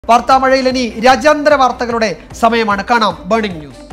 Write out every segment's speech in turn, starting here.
വാർത്താമഴയിൽ ഇനി രാജ്യാന്തര വാർത്തകളുടെ സമയമാണ് കാണാം ബേണിംഗ് ന്യൂസ്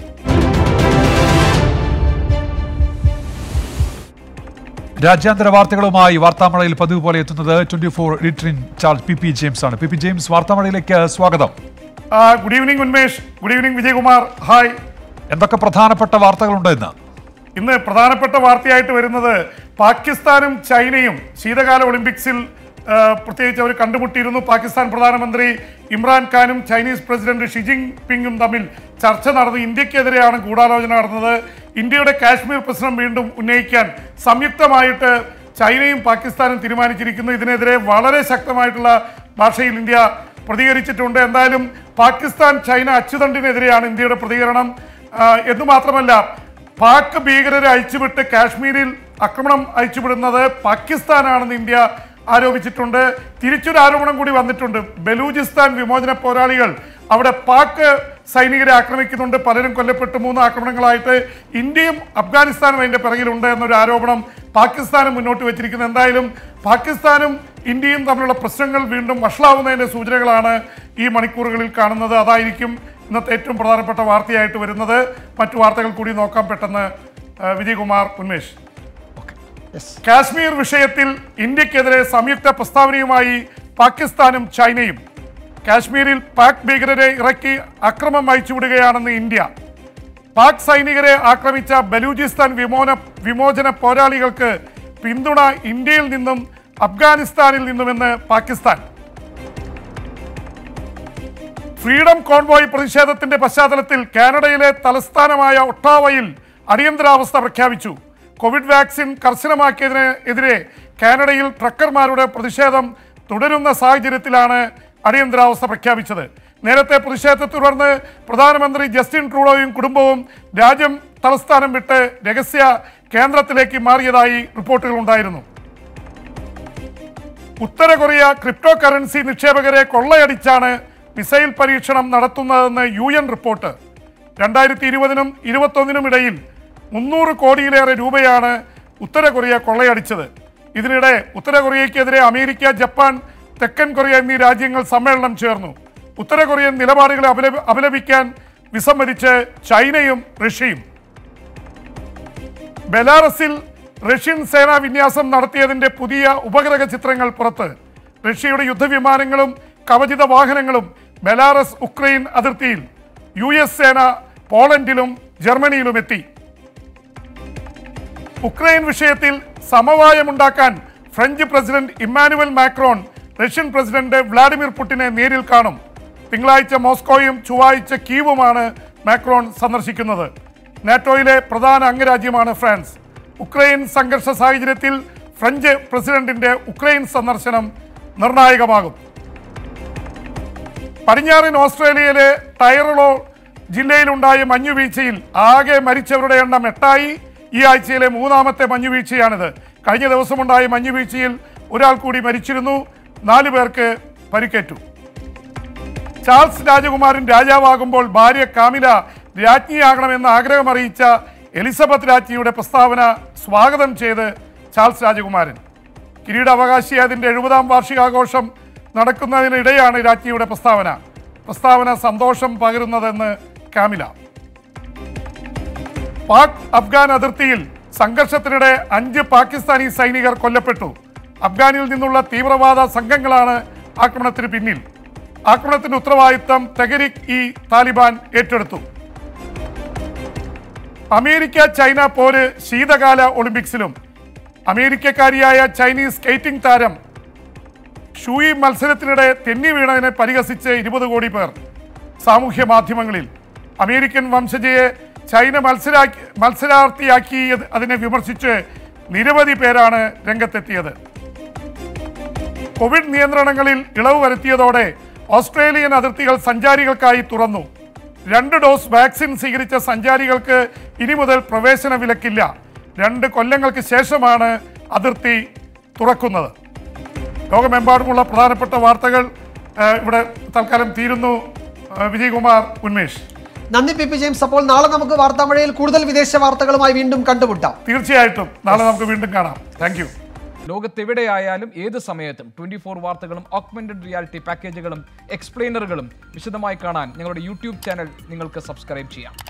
രാജ്യാന്തര വാർത്തകളുമായി വാർത്താമഴയിൽ പതിവ് പോലെ എത്തുന്നത് twenty four editor in charge P P James ആണ് പി പി ജെയിംസ് വാർത്താമഴയിലേക്ക് സ്വാഗതം ആ, good evening Unmesh good evening Vijayakumar hi എന്തൊക്കെ പ്രധാനപ്പെട്ട വാർത്തകളുണ്ട് ഇന്ന് ഇന്ന് പ്രധാനപ്പെട്ട വാർത്തയായിട്ട് വരുന്നത് പാകിസ്ഥാനും ചൈനയും ശീതകാല ഒളിമ്പിക്സിൽ ആ, പ്രത്യേകിച്ച് അവർ കണ്ടുമുട്ടിയിരുന്നു പാകിസ്ഥാൻ പ്രധാനമന്ത്രി ഇമ്രാൻഖാനും ചൈനീസ് പ്രസിഡന്റ് ഷി ജിങ് പിങ്ങും തമ്മിൽ ചർച്ച നടന്നു ഇന്ത്യക്കെതിരെയാണ് ഗൂഢാലോചന നടന്നത് ഇന്ത്യയുടെ കാശ്മീർ പ്രശ്നം വീണ്ടും ഉന്നയിക്കാൻ സംയുക്തമായിട്ട് ചൈനയും പാകിസ്ഥാനും തീരുമാനിച്ചിരിക്കുന്നു ഇതിനെതിരെ വളരെ ശക്തമായിട്ടുള്ള ഭാഷയിൽ ഇന്ത്യ പ്രതികരിച്ചിട്ടുണ്ട് എന്തായാലും പാകിസ്ഥാൻ ചൈന അച്ചുതണ്ടിനെതിരെയാണ് ഇന്ത്യയുടെ പ്രതികരണം ആ, എന്ന് മാത്രമല്ല പാക് ഭീകരരെ അയച്ചുവിട്ട് കാശ്മീരിൽ ആക്രമണം അയച്ചുവിടുന്നത് പാകിസ്ഥാനാണെന്ന് ഇന്ത്യ ആരോപിച്ചിട്ടുണ്ട് തിരിച്ചൊരു ആരോപണം കൂടി വന്നിട്ടുണ്ട് ബലൂചിസ്ഥാൻ വിമോചന പോരാളികൾ അവിടെ പാക് സൈനികരെ ആക്രമിക്കുന്നുണ്ട് പലരും കൊല്ലപ്പെട്ടു മൂന്ന് ആക്രമണങ്ങളായിട്ട് ഇന്ത്യയും അഫ്ഗാനിസ്ഥാനും അതിന്റെ പിറകിലുണ്ട് എന്നൊരു ആരോപണം പാകിസ്ഥാനും മുന്നോട്ട് വെച്ചിരിക്കുന്നു എന്തായാലും പാകിസ്ഥാനും ഇന്ത്യയും തമ്മിലുള്ള പ്രശ്നങ്ങൾ വീണ്ടും വഷളാവുന്നതിന്റെ സൂചനകളാണ് ഈ മണിക്കൂറുകളിൽ കാണുന്നത് അതായിരിക്കും ഇന്നത്തെ ഏറ്റവും പ്രധാനപ്പെട്ട വാർത്തയായിട്ട് വരുന്നത് മറ്റു വാർത്തകൾ കൂടി നോക്കാം പെട്ടെന്ന് ആ, വിജയകുമാർ ഉന്മേഷ് കാശ്മീർ വിഷയത്തിൽ ഇന്ത്യക്കെതിരെ സംയുക്ത പ്രസ്താവനയുമായി പാകിസ്ഥാനും ചൈനയും കാശ്മീരിൽ പാക് ഭീകരരെ ഇറക്കി അക്രമം അയച്ചുവിടുകയാണെന്ന് ഇന്ത്യ പാക് സൈനികരെ ആക്രമിച്ച ബലൂചിസ്ഥാൻ വിമോന വിമോചന പോരാളികൾക്ക് പിന്തുണ ഇന്ത്യയിൽ നിന്നും അഫ്ഗാനിസ്ഥാനിൽ നിന്നുമെന്ന് പാകിസ്ഥാൻ ഫ്രീഡം കോൺവോയ് പ്രതിഷേധത്തിന്റെ പശ്ചാത്തലത്തിൽ കാനഡയിലെ തലസ്ഥാനമായ ഒട്ടാവയിൽ അടിയന്തരാവസ്ഥ പ്രഖ്യാപിച്ചു കോവിഡ് വാക്സിൻ കർശനമാക്കിയതിന് എതിരെ കാനഡയിൽ ട്രക്കർമാരുടെ പ്രതിഷേധം തുടരുന്ന സാഹചര്യത്തിലാണ് അടിയന്തരാവസ്ഥ പ്രഖ്യാപിച്ചത് നേരത്തെ പ്രതിഷേധത്തെ തുടർന്ന് പ്രധാനമന്ത്രി ജസ്റ്റിൻ ട്രൂഡോയും കുടുംബവും രാജ്യം തലസ്ഥാനം വിട്ട് രഹസ്യ കേന്ദ്രത്തിലേക്ക് മാറിയതായി റിപ്പോർട്ടുകൾ ഉണ്ടായിരുന്നു ഉത്തര കൊറിയ ക്രിപ്റ്റോ കറൻസി നിക്ഷേപകരെ കൊള്ളയടിച്ചാണ് മിസൈൽ പരീക്ഷണം നടത്തുന്നതെന്ന് യു എൻ റിപ്പോർട്ട് രണ്ടായിരത്തി ഇരുപതിനും ഇരുപത്തൊന്നിനും ഇടയിൽ മുന്നൂറ് കോടിയിലേറെ രൂപയാണ് ഉത്തര കൊറിയ കൊള്ളയടിച്ചത് ഇതിനിടെ ഉത്തര കൊറിയയ്ക്കെതിരെ അമേരിക്ക ജപ്പാൻ തെക്കൻ കൊറിയ എന്നീ രാജ്യങ്ങൾ സമ്മേളനം ചേർന്നു ഉത്തര കൊറിയൻ നിലപാടുകളെ അപലപ അപലപിക്കാൻ വിസമ്മതിച്ച് ചൈനയും റഷ്യയും ബെലാറസിൽ റഷ്യൻ സേനാ വിന്യാസം നടത്തിയതിന്റെ പുതിയ ഉപഗ്രഹ ചിത്രങ്ങൾ പുറത്ത് റഷ്യയുടെ യുദ്ധവിമാനങ്ങളും കവചിത വാഹനങ്ങളും ബെലാറസ് ഉക്രൈൻ അതിർത്തിയിൽ യു എസ് സേന പോളണ്ടിലും ജർമ്മനിയിലും എത്തി ഉക്രൈൻ വിഷയത്തിൽ സമവായമുണ്ടാക്കാൻ French president Emmanuel Macron Russian president Vladimir പുടിനെ നേരിൽ കാണും തിങ്കളാഴ്ച മോസ്കോയും ചൊവ്വാഴ്ച കീവുമാണ് മാക്രോൺ സന്ദർശിക്കുന്നത് നാറ്റോയിലെ പ്രധാന അംഗരാജ്യമാണ് ഫ്രാൻസ് ഉക്രൈൻ സംഘർഷ സാഹചര്യത്തിൽ ഫ്രഞ്ച് പ്രസിഡന്റിന്റെ ഉക്രൈൻ സന്ദർശനം നിർണായകമാകും പടിഞ്ഞാറൻ ഓസ്ട്രേലിയയിലെ ടൈറളോ ജില്ലയിലുണ്ടായ മഞ്ഞുവീഴ്ചയിൽ ആകെ മരിച്ചവരുടെ എണ്ണം എട്ടായി ഈ ആഴ്ചയിലെ മൂന്നാമത്തെ മഞ്ഞുവീഴ്ചയാണിത് കഴിഞ്ഞ ദിവസമുണ്ടായ മഞ്ഞുവീഴ്ചയിൽ ഒരാൾ കൂടി മരിച്ചിരുന്നു നാലു പേർക്ക് പരിക്കേറ്റു ചാൾസ് രാജകുമാരൻ രാജാവാകുമ്പോൾ ഭാര്യ കാമില രാജ്ഞിയാകണമെന്ന് ആഗ്രഹമറിയിച്ച എലിസബത്ത് രാജ്ഞിയുടെ പ്രസ്താവന സ്വാഗതം ചെയ്ത് ചാൾസ് രാജകുമാരൻ കിരീടാവകാശിയായതിൻ്റെ എഴുപതാം വാർഷികാഘോഷം നടക്കുന്നതിനിടെയാണ് രാജ്ഞിയുടെ പ്രസ്താവന പ്രസ്താവന സന്തോഷം പകരുന്നതെന്ന് കാമില പാക് അഫ്ഗാൻ അതിർത്തിയിൽ സംഘർഷത്തിനിടെ അഞ്ച് പാകിസ്ഥാനി സൈനികർ കൊല്ലപ്പെട്ടു അഫ്ഗാനിൽ നിന്നുള്ള തീവ്രവാദ സംഘങ്ങളാണ് ആക്രമണത്തിന് പിന്നിൽ ആക്രമണത്തിന്റെ ഉത്തരവാദിത്തം തെഹരിക് ഇ താലിബാൻ ഏറ്റെടുത്തു അമേരിക്ക ചൈന പോര് ശീതകാല ഒളിമ്പിക്സിലും അമേരിക്കക്കാരിയായ ചൈനീസ് സ്കേറ്റിംഗ് താരം ഷൂയി മത്സരത്തിനിടെ തെന്നി വീണതിനെ പരിഹസിച്ച് ഇരുപത് കോടി പേർ സാമൂഹ്യ മാധ്യമങ്ങളിൽ അമേരിക്കൻ വംശജയെ ചൈന മത്സരാക്കി മത്സരാർത്ഥിയാക്കി അതിനെ വിമർശിച്ച് നിരവധി പേരാണ് രംഗത്തെത്തിയത് കോവിഡ് നിയന്ത്രണങ്ങളിൽ ഇളവ് വരുത്തിയതോടെ ഓസ്ട്രേലിയൻ അതിർത്തികൾ സഞ്ചാരികൾക്കായി തുറന്നു രണ്ട് ഡോസ് വാക്സിൻ സ്വീകരിച്ച സഞ്ചാരികൾക്ക് ഇനി മുതൽ പ്രവേശന വിലക്കില്ല രണ്ട് കൊല്ലങ്ങൾക്ക് ശേഷമാണ് അതിർത്തി തുറക്കുന്നത് ലോകമെമ്പാടുമുള്ള പ്രധാനപ്പെട്ട വാർത്തകൾ ആ, ഇവിടെ തൽക്കാലം തീരുന്നു ആ, വിജയകുമാർ ഉന്മേഷ് നന്ദി പി പി ജെയിംസ് അപ്പോൾ നാളെ നമുക്ക് വാർത്താമഴയിൽ കൂടുതൽ വിദേശ വാർത്തകളുമായി വീണ്ടും കണ്ടുമുട്ടാം തീർച്ചയായിട്ടും നാളെ നമുക്ക് വീണ്ടും കാണാം താങ്ക് ലോകത്തെവിടെയായാലും ഏത് സമയത്തും ട്വന്റി ഫോർ വാർത്തകളും ഓഗ്മെന്റഡ് റിയാലിറ്റി പാക്കേജുകളും എക്സ്പ്ലെയിനറുകളും വിശദമായി കാണാൻ ഞങ്ങളുടെ യൂട്യൂബ് ചാനൽ നിങ്ങൾക്ക് സബ്സ്ക്രൈബ് ചെയ്യാം